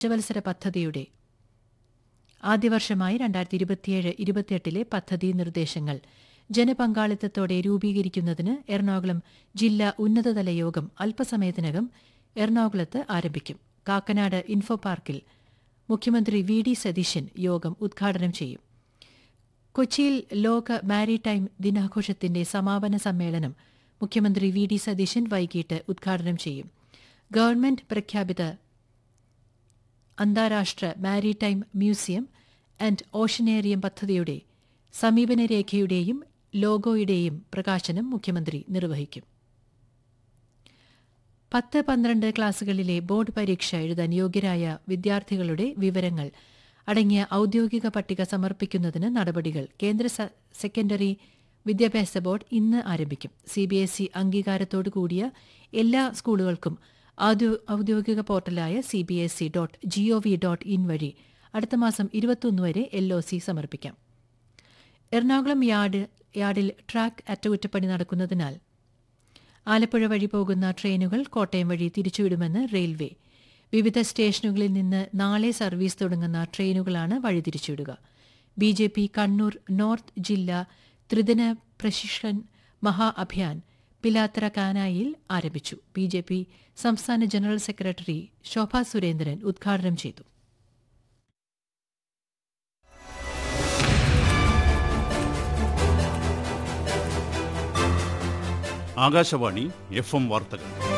പഞ്ചവത്സര പദ്ധതിയുടെ ആദ്യവർഷമായി രണ്ടായിരത്തി ഇരുപത്തിയേഴ് ഇരുപത്തിയെട്ടിലെ പദ്ധതി നിർദ്ദേശങ്ങൾ ജനപങ്കാളിത്തത്തോടെ രൂപീകരിക്കുന്നതിന് എറണാകുളം ജില്ലാ ഉന്നതതല യോഗം അല്പസമയത്തിനകം എറണാകുളത്ത് ആരംഭിക്കും കാക്കനാട് ഇൻഫോ പാർക്കിൽ മുഖ്യമന്ത്രി വി ഡി സതീശൻ യോഗം ഉദ്ഘാടനം ചെയ്യും കൊച്ചിയിൽ ലോക മാരിടൈം ദിനാഘോഷത്തിന്റെ സമാപന സമ്മേളനം മുഖ്യമന്ത്രി വി ഡി സതീശൻ വൈകിട്ട് ഉദ്ഘാടനം ചെയ്യും ഗവൺമെന്റ് പ്രഖ്യാപിത അന്താരാഷ്ട്ര മാരിടൈം മ്യൂസിയം ആൻഡ് ഓഷനേറിയം പദ്ധതിയുടെ സമീപന രേഖയുടെയും ലോഗോയുടെയും പ്രകാശനം മുഖ്യമന്ത്രി നിർവഹിക്കും പത്ത് പന്ത്രണ്ട് ക്ലാസുകളിലെ ബോർഡ് പരീക്ഷ എഴുതാൻ യോഗ്യരായ വിദ്യാർത്ഥികളുടെ വിവരങ്ങൾ അടങ്ങിയ ഔദ്യോഗിക പട്ടിക സമർപ്പിക്കുന്നതിന് നടപടികൾ കേന്ദ്ര സ- സെക്കൻഡറി വിദ്യാഭ്യാസ ബോർഡ് ഇന്ന് ആരംഭിക്കും സി ബി എസ് ഇ അംഗീകാരത്തോടു കൂടിയ എല്ലാ സ്കൂളുകൾക്കും ഔദ്യോ- ഔദ്യോഗിക പോർട്ടലായ C B S E dot G O V dot in വഴി അടുത്ത മാസം ഇരുപത്തൊന്ന് വരെ എൽ ഒ സി സമർപ്പിക്കാം എറണാകുളം യാർഡ് യാർഡിൽ ട്രാക്ക് അറ്റകുറ്റപ്പണി നടക്കുന്നതിനാൽ ആലപ്പുഴ വഴി പോകുന്ന ട്രെയിനുകൾ കോട്ടയം വഴി തിരിച്ചുവിടുമെന്ന് റെയിൽവേ വിവിധ സ്റ്റേഷനുകളിൽ നിന്ന് നാളെ സർവീസ് തുടങ്ങുന്ന ട്രെയിനുകളാണ് വഴിതിരിച്ചുവിടുക B J P Kannur north ജില്ലാ ത്രിദിന പ്രശിക്ഷൺ മഹാ അഭിയാൻ പിലാത്തറ കാനായിൽ ആരംഭിച്ചു ബി ജെ പി സംസ്ഥാന ജനറൽ സെക്രട്ടറി ശോഭ സുരേന്ദ്രൻ ഉദ്ഘാടനം ചെയ്തു ആകാശവാണി എഫ് എം വാർത്തകൾ